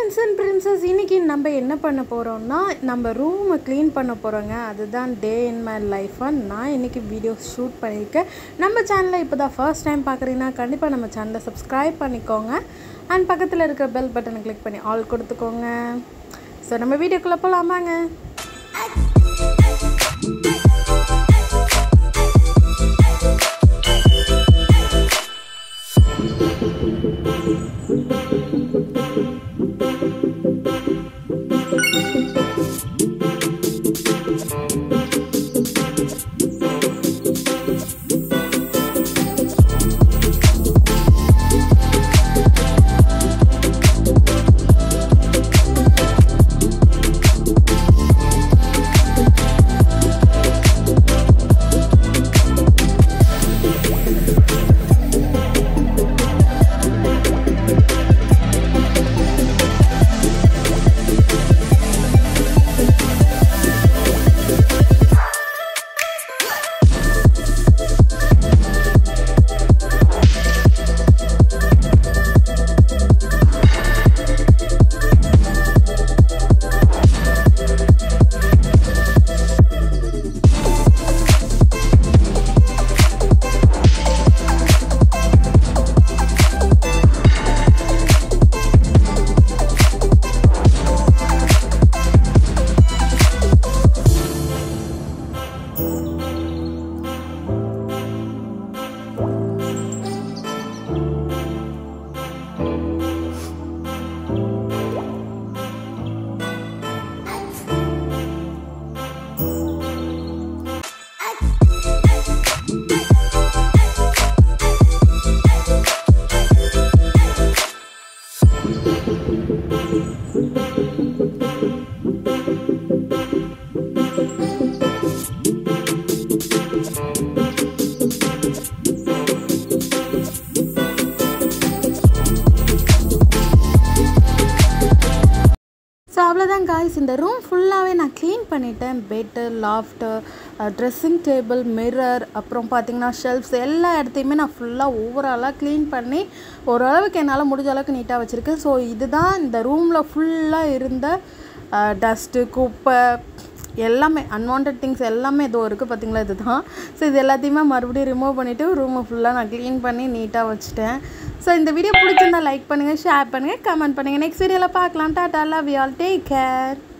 Prince and princess இன்னைக்கு நம்ம என்ன பண்ண போகிறோம்னா நம்ம ரூமை க்ளீன் பண்ண போகிறோங்க அதுதான் டே இன் மை லைஃபாக நான் இன்னைக்கு வீடியோ ஷூட் பண்ணியிருக்கேன் நம்ம சேனலை இப்போ தான் ஃபர்ஸ்ட் டைம் பார்க்குறீங்கன்னா கண்டிப்பாக நம்ம சேனலை சப்ஸ்கிரைப் பண்ணிக்கோங்க அண்ட் பக்கத்தில் இருக்கிற பெல் பட்டனை கிளிக் பண்ணி ஆல் கொடுத்துக்கோங்க ஸோ நம்ம வீடியோக்குள்ளே போகலாமாங்க ஸோ அவ்வளோதான் காய்ஸ் இந்த ரூம் ஃபுல்லாகவே நான் க்ளீன் பண்ணிட்டேன் bed loft dressing table mirror அப்புறம் பார்த்தீங்கன்னா ஷெல்ஃப்ஸ் எல்லா இடத்தையுமே நான் ஃபுல்லாக ஓவராலாக க்ளீன் பண்ணி ஓரளவுக்கு என்னால் முடிஞ்ச அளவுக்கு நீட்டாக வச்சுருக்கேன் ஸோ இதுதான் இந்த ரூமில் ஃபுல்லாக இருந்த டஸ்ட்டு குப்பை எல்லாமே அன்வான்ட் திங்ஸ் எல்லாமே ஏதோ இருக்குது பார்த்தீங்களா இதுதான் ஸோ இது எல்லாத்தையுமே மறுபடியும் ரிமூவ் பண்ணிவிட்டு ரூமை ஃபுல்லாக நான் க்ளீன் பண்ணி நீட்டாக வச்சுட்டேன் ஸோ இந்த வீடியோ பிடிச்சிருந்தா லைக் பண்ணுங்கள் ஷேர் பண்ணுங்கள் கமெண்ட் பண்ணுங்கள் நெக்ஸ்ட் வீடியோவில் பார்க்கலாம் டாட்டா love you all take care